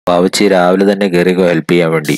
പാവച്ചി രാവിലെ തന്നെ കയറിക്കോ ഹെൽപ്പ് ചെയ്യാൻ വേണ്ടി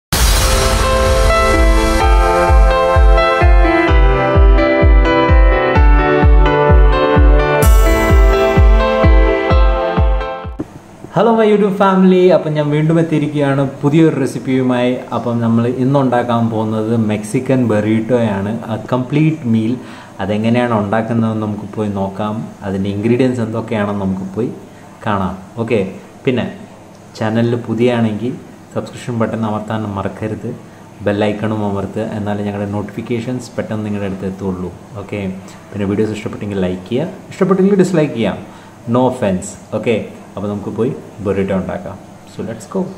ഹലോ മൈ യൂട്യൂബ് ഫാമിലി അപ്പം ഞാൻ വീണ്ടും എത്തിയിരിക്കുകയാണ് പുതിയൊരു റെസിപ്പിയുമായി അപ്പം നമ്മൾ ഇന്ന് ഉണ്ടാക്കാൻ പോകുന്നത് മെക്സിക്കൻ ബെറീട്ടോയാണ് ആ കംപ്ലീറ്റ് മീൽ അതെങ്ങനെയാണ് ഉണ്ടാക്കുന്നതെന്ന് നമുക്ക് പോയി നോക്കാം അതിൻ്റെ ഇൻഗ്രീഡിയൻസ് എന്തൊക്കെയാണെന്ന് നമുക്ക് പോയി കാണാം ഓക്കെ പിന്നെ ചാനലിൽ പുതിയാണെങ്കിൽ സബ്സ്ക്രിപ്ഷൻ ബട്ടൺ അമർത്താൻ മറക്കരുത് ബെല്ലൈക്കണും അമർത്ത് എന്നാലേ ഞങ്ങളുടെ നോട്ടിഫിക്കേഷൻസ് പെട്ടെന്ന് നിങ്ങളുടെ അടുത്ത് എത്തുള്ളൂ ഓക്കെ പിന്നെ വീഡിയോസ് ഇഷ്ടപ്പെട്ടെങ്കിൽ ലൈക്ക് ചെയ്യുക ഇഷ്ടപ്പെട്ടെങ്കിൽ ഡിസ്ലൈക്ക് ചെയ്യാം നോ ഒഫെൻസ് ഓക്കെ അപ്പോൾ നമുക്ക് പോയി ബൊറിറ്റോ ഉണ്ടാക്കാം സോ ലെറ്റ്സ് ഗോ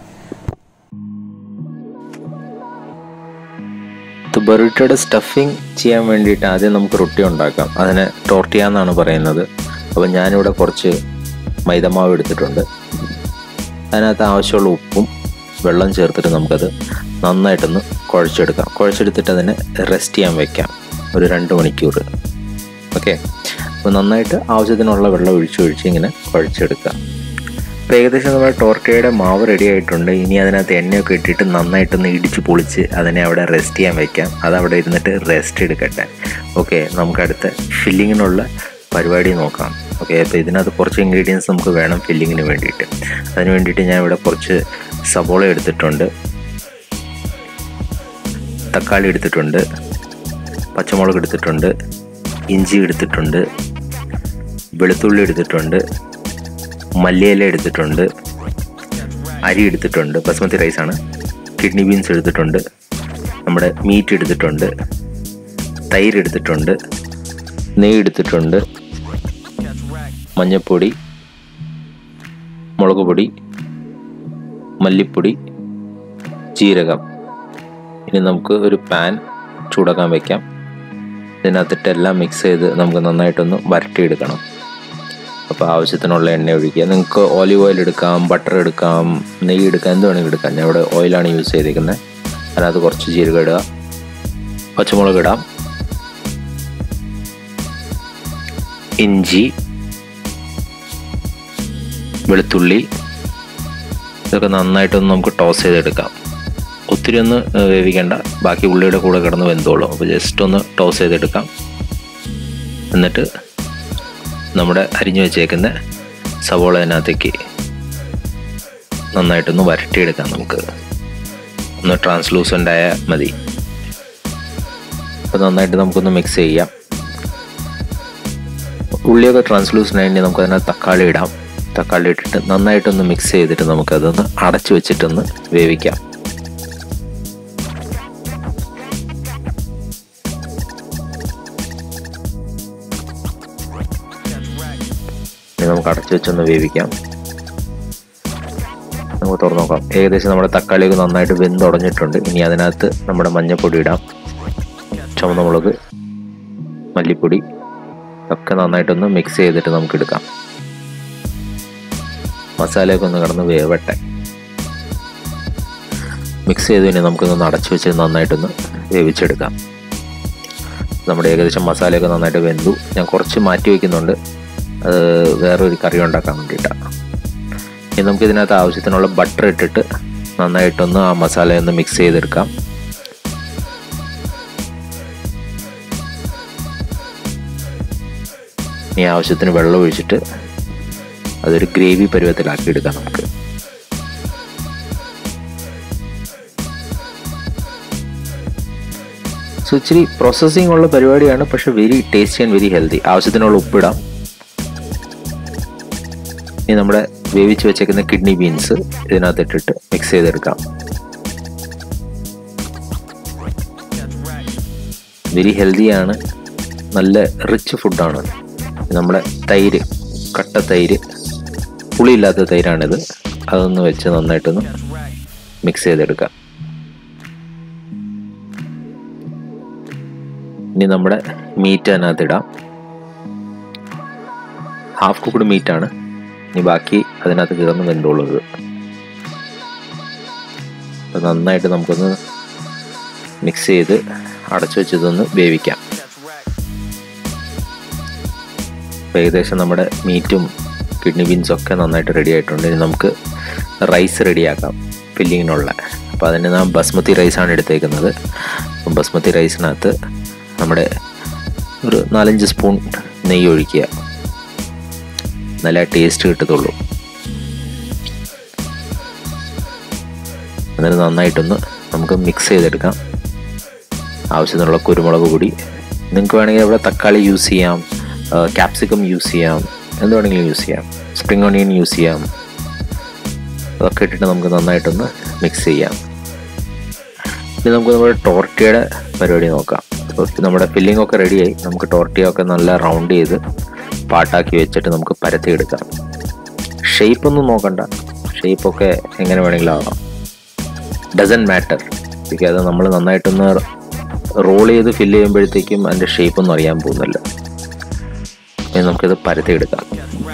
ബൊറിറ്റോയുടെ സ്റ്റഫിങ് ചെയ്യാൻ വേണ്ടിയിട്ട് ആദ്യം നമുക്ക് റൊട്ടി ഉണ്ടാക്കാം അതിന് ടോർട്ടിയ എന്നാണ് പറയുന്നത് അപ്പോൾ ഞാനിവിടെ കുറച്ച് മൈദമാവ് എടുത്തിട്ടുണ്ട് അതിനകത്ത് ആവശ്യമുള്ള ഉപ്പും വെള്ളം ചേർത്തിട്ട് നമുക്കത് നന്നായിട്ടൊന്ന് കുഴച്ചെടുക്കാം കുഴച്ചെടുത്തിട്ട് അതിനെ റെസ്റ്റ് ചെയ്യാൻ വെക്കാം ഒരു രണ്ട് മണിക്കൂർ ഓക്കെ അപ്പോൾ നന്നായിട്ട് ആവശ്യത്തിനുള്ള വെള്ളം ഒഴിച്ച് ഒഴിച്ച് ഇങ്ങനെ കുഴച്ചെടുക്കാം അപ്പോൾ ഏകദേശം നമ്മുടെ ടോർട്ടയുടെ മാവ് റെഡി ആയിട്ടുണ്ട് ഇനി അതിനകത്ത് എണ്ണയൊക്കെ ഇട്ടിട്ട് നന്നായിട്ടൊന്ന് ഇടിച്ച് പൊളിച്ച് അതിനെ അവിടെ റെസ്റ്റ് ചെയ്യാൻ വെക്കാം അത് അവിടെ ഇരുന്നിട്ട് റെസ്റ്റ് എടുക്കട്ടെ ഓക്കെ നമുക്ക് അടുത്ത ഫില്ലിങ്ങിനുള്ള പരിപാടി നോക്കാം ഓക്കെ അപ്പോൾ ഇതിനകത്ത് കുറച്ച് ഇൻഗ്രീഡിയൻസ് നമുക്ക് വേണം ഫില്ലിങ്ങിന് വേണ്ടിയിട്ട് അതിന് വേണ്ടിയിട്ട് ഞാൻ ഇവിടെ കുറച്ച് സബോള എടുത്തിട്ടുണ്ട് തക്കാളി എടുത്തിട്ടുണ്ട് പച്ചമുളക് എടുത്തിട്ടുണ്ട് ഇഞ്ചി എടുത്തിട്ടുണ്ട് വെളുത്തുള്ളി എടുത്തിട്ടുണ്ട് മല്ലിയില എടുത്തിട്ടുണ്ട് അരി എടുത്തിട്ടുണ്ട് ബസ്മതി റൈസാണ് കിഡ്നി ബീൻസ് എടുത്തിട്ടുണ്ട് നമ്മുടെ മീറ്റ് എടുത്തിട്ടുണ്ട് തൈര് എടുത്തിട്ടുണ്ട് നെയ്യ് എടുത്തിട്ടുണ്ട് മഞ്ഞൾപ്പൊടി മുളക് പൊടി മല്ലിപ്പൊടി ജീരകം ഇനി നമുക്ക് ഒരു പാൻ ചൂടാക്കാൻ വെക്കാം ഇതിനകത്തിട്ട് എല്ലാം മിക്സ് ചെയ്ത് നമുക്ക് നന്നായിട്ടൊന്ന് വരട്ടിയെടുക്കണം അപ്പോൾ ആവശ്യത്തിനുള്ള എണ്ണ ഒഴിക്കുക നിങ്ങൾക്ക് ഓലിവ് ഓയിൽ എടുക്കാം ബട്ടർ എടുക്കാം നെയ്യ് എടുക്കാം എന്ത് വേണമെങ്കിലും എടുക്കാം ഞാൻ ഇവിടെ ഓയിലാണ് യൂസ് ചെയ്തിരിക്കുന്നത് അതിനകത്ത് കുറച്ച് ജീരകം ഇടുക പച്ചമുളക് ഇടാം ഇഞ്ചി വെളുത്തുള്ളി ഇതൊക്കെ നന്നായിട്ടൊന്ന് നമുക്ക് ടോസ് ചെയ്തെടുക്കാം ഒത്തിരി ഒന്ന് വേവിക്കേണ്ട ബാക്കി ഉള്ളിയുടെ കൂടെ കിടന്ന് വെന്തോളും അപ്പോൾ ജസ്റ്റ് ഒന്ന് ടോസ് ചെയ്തെടുക്കാം എന്നിട്ട് നമ്മുടെ അരിഞ്ഞു വെച്ചേക്കുന്ന സവോള അതിനകത്തേക്ക് നന്നായിട്ടൊന്ന് വരട്ടിയെടുക്കാം നമുക്ക് ഒന്ന് ട്രാൻസ്ലൂസൻ്റ് ആയ മതി അപ്പോൾ നന്നായിട്ട് നമുക്കൊന്ന് മിക്സ് ചെയ്യാം ഉള്ളിയൊക്കെ ട്രാൻസ്ലൂസൻ്റ് ആയിട്ട് നമുക്ക് അതിനകത്ത് തക്കാളി ഇടാം തക്കാളി ഇട്ടിട്ട് നന്നായിട്ടൊന്ന് മിക്സ് ചെയ്തിട്ട് നമുക്കതൊന്ന് അടച്ചു വെച്ചിട്ടൊന്ന് വേവിക്കാം ഇനി നമുക്ക് അടച്ചു വെച്ചൊന്ന് വേവിക്കാം നമുക്ക് തുറന്നു നോക്കാം ഏകദേശം നമ്മുടെ തക്കാളിയൊക്കെ നന്നായിട്ട് വെന്തുടഞ്ഞിട്ടുണ്ട് ഇനി അതിനകത്ത് നമ്മുടെ മഞ്ഞൾപ്പൊടി ഇടാം ചുവന്ന മുളക് മല്ലിപ്പൊടി ഒക്കെ നന്നായിട്ടൊന്ന് മിക്സ് ചെയ്തിട്ട് നമുക്ക് എടുക്കാം മസാലയൊക്കെ ഒന്ന് കിടന്ന് വേവട്ടെ മിക്സ് ചെയ്ത് കഴിഞ്ഞാൽ നമുക്കൊന്ന് അടച്ചു വെച്ച് നന്നായിട്ടൊന്ന് വേവിച്ചെടുക്കാം നമ്മുടെ ഏകദേശം മസാലയൊക്കെ നന്നായിട്ട് വെന്തു ഞാൻ കുറച്ച് മാറ്റി വയ്ക്കുന്നുണ്ട് അത് വേറൊരു കറി ഉണ്ടാക്കാൻ വേണ്ടിയിട്ടാണ് ഇനി നമുക്ക് ഇതിനകത്ത് ആവശ്യത്തിനുള്ള ബട്ടർ ഇട്ടിട്ട് നന്നായിട്ടൊന്ന് ആ മസാല ഒന്ന് മിക്സ് ചെയ്തെടുക്കാം ഇനി ആവശ്യത്തിന് വെള്ളം ഒഴിച്ചിട്ട് അതൊരു ഗ്രേവി പരുവത്തിലാക്കി എടുക്കാം നമുക്ക് സോ ഇച്ചിരി പ്രോസസ്സിംഗ് ഉള്ള പരിപാടിയാണ് പക്ഷെ very tasty and very healthy ആവശ്യത്തിനുള്ള ഉപ്പിടാം ഇനി നമ്മുടെ വേവിച്ച് വെച്ചേക്കുന്ന കിഡ്നി ബീൻസ് ഇതിനകത്ത് ഇട്ടിട്ട് മിക്സ് ചെയ്തെടുക്കാം വെരി ഹെൽത്തിയാണ് നല്ല റിച്ച് ഫുഡാണ് നമ്മുടെ തൈര് കട്ട തൈര് പുളിയില്ലാത്ത തൈരാണിത് അതൊന്ന് വെച്ച് നന്നായിട്ടൊന്ന് മിക്സ് ചെയ്തെടുക്കാം ഇനി നമ്മുടെ മീറ്റ് അതിനകത്ത് ഇടാം ഹാഫ് കുക്ക്ഡ് മീറ്റാണ് ഇനി ബാക്കി അതിനകത്ത് കിടന്ന് വെന്തോളുന്നത് അപ്പം നന്നായിട്ട് നമുക്കൊന്ന് മിക്സ് ചെയ്ത് അടച്ചു വെച്ചതൊന്ന് വേവിക്കാം ഏകദേശം നമ്മുടെ മീറ്റും കിഡ്നി ബീൻസും ഒക്കെ നന്നായിട്ട് റെഡി ആയിട്ടുണ്ട് ഇനി നമുക്ക് റൈസ് റെഡിയാക്കാം ഫില്ലിങ്ങിനുള്ള അപ്പോൾ അതിന് നാം ബസ്മതി റൈസാണ് എടുത്തേക്കുന്നത് അപ്പം ബസ്മതി റൈസിനകത്ത് നമ്മുടെ ഒരു നാലഞ്ച് സ്പൂൺ നെയ്യ് ഒഴിക്കുക നല്ല ടേസ്റ്റ് കിട്ടത്തുള്ളൂ എന്നിട്ട് നന്നായിട്ടൊന്ന് നമുക്ക് മിക്സ് ചെയ്തെടുക്കാം ആവശ്യത്തിനുള്ള കുരുമുളക് പൊടി നിങ്ങൾക്ക് വേണമെങ്കിൽ അവിടെ തക്കാളി യൂസ് ചെയ്യാം ക്യാപ്സിക്കം യൂസ് ചെയ്യാം എന്ത് വേണമെങ്കിലും യൂസ് ചെയ്യാം സ്പ്രിംഗ് ഓണിയൻ യൂസ് ചെയ്യാം അതൊക്കെ ഇട്ടിട്ട് നമുക്ക് നന്നായിട്ടൊന്ന് മിക്സ് ചെയ്യാം ഇനി നമുക്ക് നമ്മുടെ ടോർട്ടിയുടെ പരിപാടി നോക്കാം അപ്പോൾ നമ്മുടെ ഫില്ലിംഗ് ഒക്കെ റെഡിയായി നമുക്ക് ടോർട്ടിയൊക്കെ നല്ല റൗണ്ട് ചെയ്ത് പാട്ടാക്കി വെച്ചിട്ട് നമുക്ക് പരത്തിയെടുക്കാം ഷേപ്പ് ഒന്നും നോക്കണ്ട ഷേപ്പൊക്കെ എങ്ങനെ വേണമെങ്കിലും ആവാം ഡസൻ മാറ്റർ ബിക്കോസ് നമ്മൾ നന്നായിട്ടൊന്ന് റോൾ ചെയ്ത് ഫില്ല് ചെയ്യുമ്പോഴത്തേക്കും അതിൻ്റെ ഷേപ്പ് ഒന്നും അറിയാൻ പോകുന്നില്ല ഇനി നമുക്കിത് പരത്തിയെടുക്കാം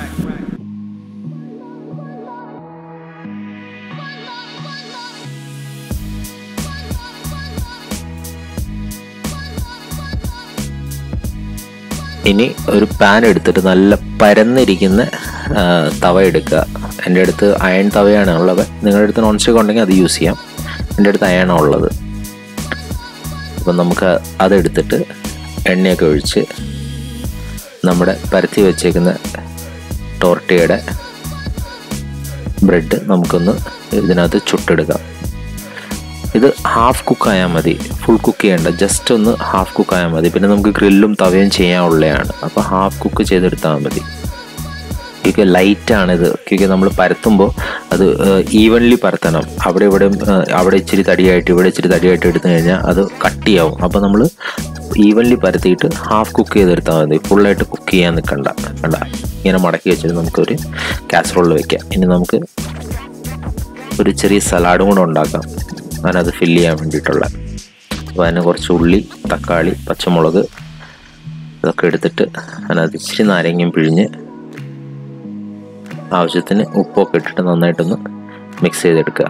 ഇനി ഒരു പാൻ എടുത്തിട്ട് നല്ല പരന്നിരിക്കുന്ന ആ, തവ എടുക്കുക എൻ്റെ അടുത്ത് അയൺ തവയാണ് ഉള്ളത് നിങ്ങളുടെ അടുത്ത് നോൺ സ്റ്റിക്ക് ഉണ്ടെങ്കിൽ അത് യൂസ് ചെയ്യാം എൻ്റെ അടുത്ത് അയണാണ് ഉള്ളത് അപ്പം നമുക്ക് അതെടുത്തിട്ട് എണ്ണയൊക്കെ ഒഴിച്ച് നമ്മുടെ പരത്തി വെച്ചേക്കുന്ന ടോർട്ടിയുടെ ബ്രെഡ് നമുക്കൊന്ന് ഇതിനകത്ത് ചുട്ടെടുക്കാം ഇത് ഹാഫ് കുക്ക് ആയാൽ മതി ഫുൾ കുക്ക് ചെയ്യേണ്ട ജസ്റ്റ് ഒന്ന് ഹാഫ് കുക്ക് ആയാൽ മതി പിന്നെ നമുക്ക് ഗ്രില്ലും തവയും ചെയ്യാനുള്ളതാണ് അപ്പോൾ ഹാഫ് കുക്ക് ചെയ്തെടുത്താൽ മതി ക്യൂക്ക് ലൈറ്റാണ് ഇത് ക്യൂക്ക് നമ്മൾ പരത്തുമ്പോൾ അത് ഈവൻലി പരത്തണം അവിടെ ഇവിടെ ഏഹ്, അവിടെ ഇച്ചിരി തടിയായിട്ട് ഇവിടെ ഇച്ചിരി തടിയായിട്ട് എടുത്തു കഴിഞ്ഞാൽ അത് കട്ടിയാവും അപ്പോൾ നമ്മൾ ഈവൻലി പരത്തിയിട്ട് ഹാഫ് കുക്ക് ചെയ്തെടുത്താൽ മതി ഫുള്ളായിട്ട് കുക്ക് ചെയ്യാൻ നിൽക്കണ്ട കണ്ട ഇങ്ങനെ മടക്കി വെച്ചിട്ട് നമുക്കൊരു കാസറോളിൽ വെക്കാം ഇനി നമുക്ക് ഒരു ചെറിയ സലാഡും കൂടെ ഉണ്ടാക്കാം അതിനകത്ത് ഫില്ല് ചെയ്യാൻ വേണ്ടിയിട്ടുള്ള അപ്പോൾ അതിന് കുറച്ച് ഉള്ളി തക്കാളി പച്ചമുളക് ഇതൊക്കെ എടുത്തിട്ട് അതിനകത്ത് ഇച്ചിരി നാരങ്ങയും പിഴിഞ്ഞ് ആവശ്യത്തിന് ഉപ്പൊക്കെ ഇട്ടിട്ട് നന്നായിട്ടൊന്ന് മിക്സ് ചെയ്തെടുക്കുക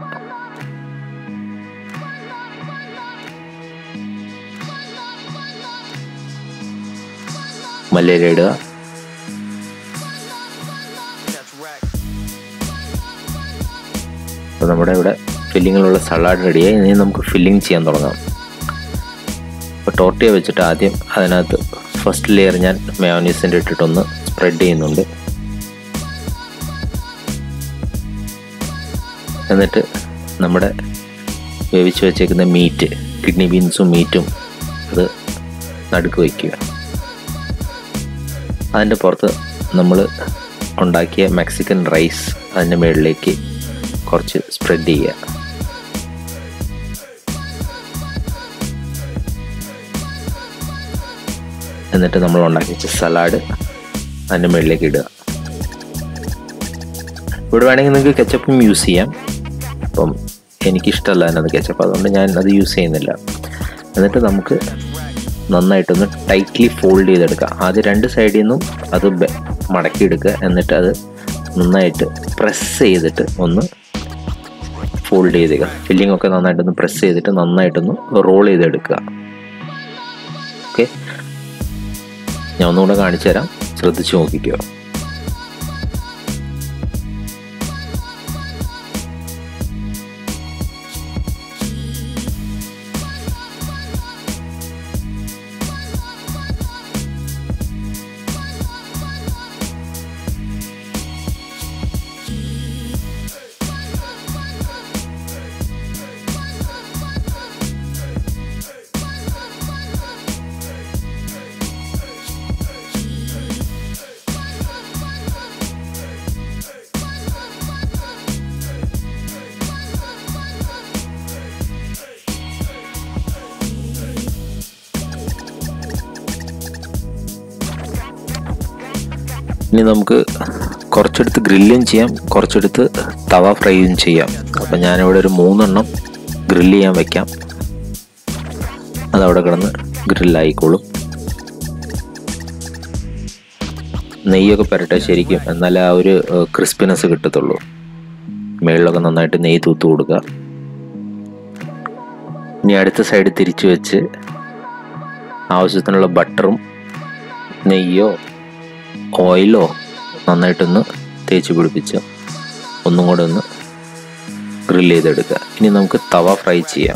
മല്ലിയില ഇടുക അപ്പോൾ നമ്മുടെ ഇവിടെ ഫില്ലിങ്ങിലുള്ള സലാഡ് റെഡിയായി ഇനി നമുക്ക് ഫില്ലിങ് ചെയ്യാൻ തുടങ്ങാം അപ്പോൾ ടോർട്ടിയ വെച്ചിട്ട് ആദ്യം അതിനകത്ത് ഫസ്റ്റ് ലെയർ ഞാൻ മയോനീസിൻ്റെ ഇട്ടിട്ടൊന്ന് സ്പ്രെഡ് ചെയ്യുന്നുണ്ട് എന്നിട്ട് നമ്മുടെ വേവിച്ച് വെച്ചേക്കുന്ന മീറ്റ് കിഡ്നി ബീൻസും മീറ്റും അത് നടുക്ക് വയ്ക്കുക അതിൻ്റെ പുറത്ത് നമ്മൾ ഉണ്ടാക്കിയ മെക്സിക്കൻ റൈസ് അതിൻ്റെ മുകളിലേക്ക് കുറച്ച് സ്പ്രെഡ് ചെയ്യുക എന്നിട്ട് നമ്മൾ ഉണ്ടാക്കി വെച്ച സലാഡ് അതിൻ്റെ മുകളിലേക്ക് ഇടുക ഇവിടെ വേണമെങ്കിൽ നിങ്ങൾക്ക് കെച്ചപ്പും യൂസ് ചെയ്യാം അപ്പം എനിക്കിഷ്ടമല്ല അതിനകത്ത് കെച്ചപ്പ് അതുകൊണ്ട് ഞാൻ അത് യൂസ് ചെയ്യുന്നില്ല എന്നിട്ട് നമുക്ക് നന്നായിട്ടൊന്ന് ടൈറ്റ്ലി ഫോൾഡ് ചെയ്തെടുക്കുക ആദ്യം രണ്ട് സൈഡിൽ നിന്നും അത് ബെ- മടക്കിയെടുക്കുക എന്നിട്ട് അത് നന്നായിട്ട് പ്രസ് ചെയ്തിട്ട് ഒന്ന് ഫോൾഡ് ചെയ്തേക്കുക ഫില്ലിംഗ് ഒക്കെ നന്നായിട്ടൊന്ന് പ്രസ് ചെയ്തിട്ട് നന്നായിട്ടൊന്ന് റോൾ ചെയ്തെടുക്കുക ഓക്കെ ഞാൻ ഒന്നുകൂടെ കാണിച്ചു തരാം ശ്രദ്ധിച്ച് നോക്കിക്കോ ഇനി നമുക്ക് കുറച്ചെടുത്ത് ഗ്രില്ലും ചെയ്യാം കുറച്ചെടുത്ത് തവ ഫ്രൈയും ചെയ്യാം അപ്പം ഞാനിവിടെ ഒരു മൂന്നെണ്ണം ഗ്രില്ല് ചെയ്യാൻ വെക്കാം അതവിടെ കിടന്ന് ഗ്രില്ലായിക്കോളും നെയ്യൊക്കെ പുരട്ടെ ശരിക്കും എന്നാലേ ആ ഒരു ക്രിസ്പിനെസ് കിട്ടത്തുള്ളൂ മേളിലൊക്കെ നന്നായിട്ട് നെയ്യ് തൂത്ത് കൊടുക്കുക ഇനി അടുത്ത സൈഡ് തിരിച്ചു വെച്ച് ആവശ്യത്തിനുള്ള ബട്ടറും നെയ്യോ ഓയിലോ നന്നായിട്ടൊന്ന് തേച്ച് പിടിപ്പിച്ച് ഒന്നും കൂടെ ഒന്ന് ഗ്രിൽ ചെയ്തെടുക്കുക ഇനി നമുക്ക് തവ ഫ്രൈ ചെയ്യാം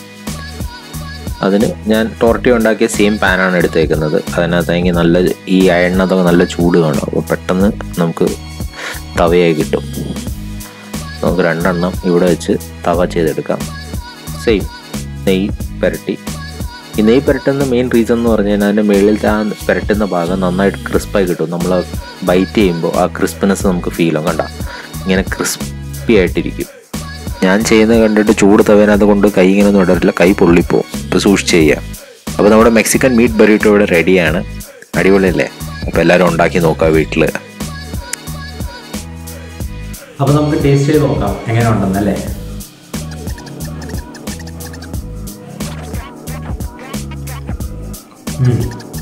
അതിന് ഞാൻ ടോർട്ടി ഉണ്ടാക്കിയ സെയിം പാനാണ് എടുത്തേക്കുന്നത് അതിനകത്തെങ്കിൽ നല്ല ഈ എണ്ണ നല്ല ചൂട് കാണും അപ്പോൾ പെട്ടെന്ന് നമുക്ക് തവയായി കിട്ടും നമുക്ക് രണ്ടെണ്ണം ഇവിടെ വെച്ച് തവ ചെയ്തെടുക്കാം സെയിം നെയ്യ് പുരട്ടി ഈ നെയ്യ് പുരട്ടുന്ന മെയിൻ റീസൺ എന്ന് പറഞ്ഞു കഴിഞ്ഞാൽ അതിൻ്റെ മുകളിലത്തെ ആ പുരട്ടുന്ന ഭാഗം നന്നായിട്ട് ക്രിസ്പായി കിട്ടും നമ്മൾ ബൈറ്റ് ചെയ്യുമ്പോൾ ആ ക്രിസ്പിനെസ് നമുക്ക് ഫീൽ ആവും കണ്ട ഇങ്ങനെ ക്രിസ്പി ആയിട്ടിരിക്കും ഞാൻ ചെയ്യുന്നത് കണ്ടിട്ട് ചൂട് തവേനത് കൊണ്ട് കൈ ഇങ്ങനെ ഒന്നും ഇടറില്ല കൈ പൊള്ളിപ്പോവും ഇപ്പോൾ സൂക്ഷിച്ച് ചെയ്യുക അപ്പോൾ നമ്മുടെ മെക്സിക്കൻ മീറ്റ് ബറീട്ടോ ഇവിടെ റെഡിയാണ് അടിപൊളിയല്ലേ അപ്പോൾ എല്ലാവരും ഉണ്ടാക്കി നോക്കുക വീട്ടിൽ അപ്പോൾ നമുക്ക് ടേസ്റ്റ് ചെയ്ത് നോക്കാം എങ്ങനെ ഉണ്ടെന്നല്ലേ ഉം.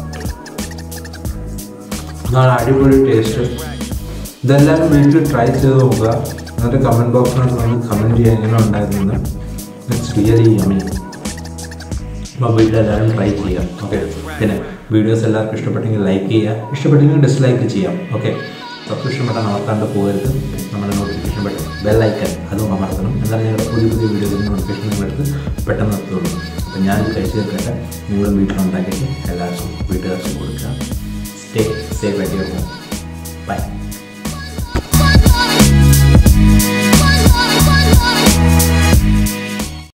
നല്ല അടിപൊളി ടേസ്റ്റ് ഇതെല്ലാവരും വീട്ടിൽ ട്രൈ ചെയ്ത് നോക്കുക എന്നിട്ട് കമൻറ്റ് ബോക്സിനകത്ത് നമുക്ക് കമൻറ്റ് ചെയ്യാൻ എങ്ങനെ ഉണ്ടായിരുന്നു ഇറ്റ്സ് റിയലി യമി അപ്പോൾ വീട്ടിലെല്ലാവരും ട്രൈ ചെയ്യാം ഓക്കെ പിന്നെ വീഡിയോസ് എല്ലാവർക്കും ഇഷ്ടപ്പെട്ടെങ്കിൽ ലൈക്ക് ചെയ്യുക ഇഷ്ടപ്പെട്ടെങ്കിൽ ഡിസ്ലൈക്ക് ചെയ്യാം ഓക്കെ സബ്സ്ക്രിപ്ഷൻ ബട്ടൺ അമർത്താണ്ട് പോകരുത് നമ്മുടെ നോട്ടിഫിക്കേഷൻ ബട്ടൺ ബെല്ലൈക്കൻ അതും അമർത്തണം എന്നാലും ഞങ്ങളുടെ പുതിയ പുതിയ വീഡിയോസിൻ്റെ നോട്ടിഫിക്കേഷൻ നിങ്ങളെടുത്ത് പെട്ടെന്ന് എത്തുള്ളൂ അപ്പോൾ ഞാനിത് കഴിച്ച് തീർക്കട്ടെ നിങ്ങളും വീട്ടിലുണ്ടാക്കിയിട്ട് എല്ലാവർക്കും വീട്ടുകാർക്കും കൊടുക്കുക സ്റ്റേ സേഫ് ആയിട്ട് ബൈ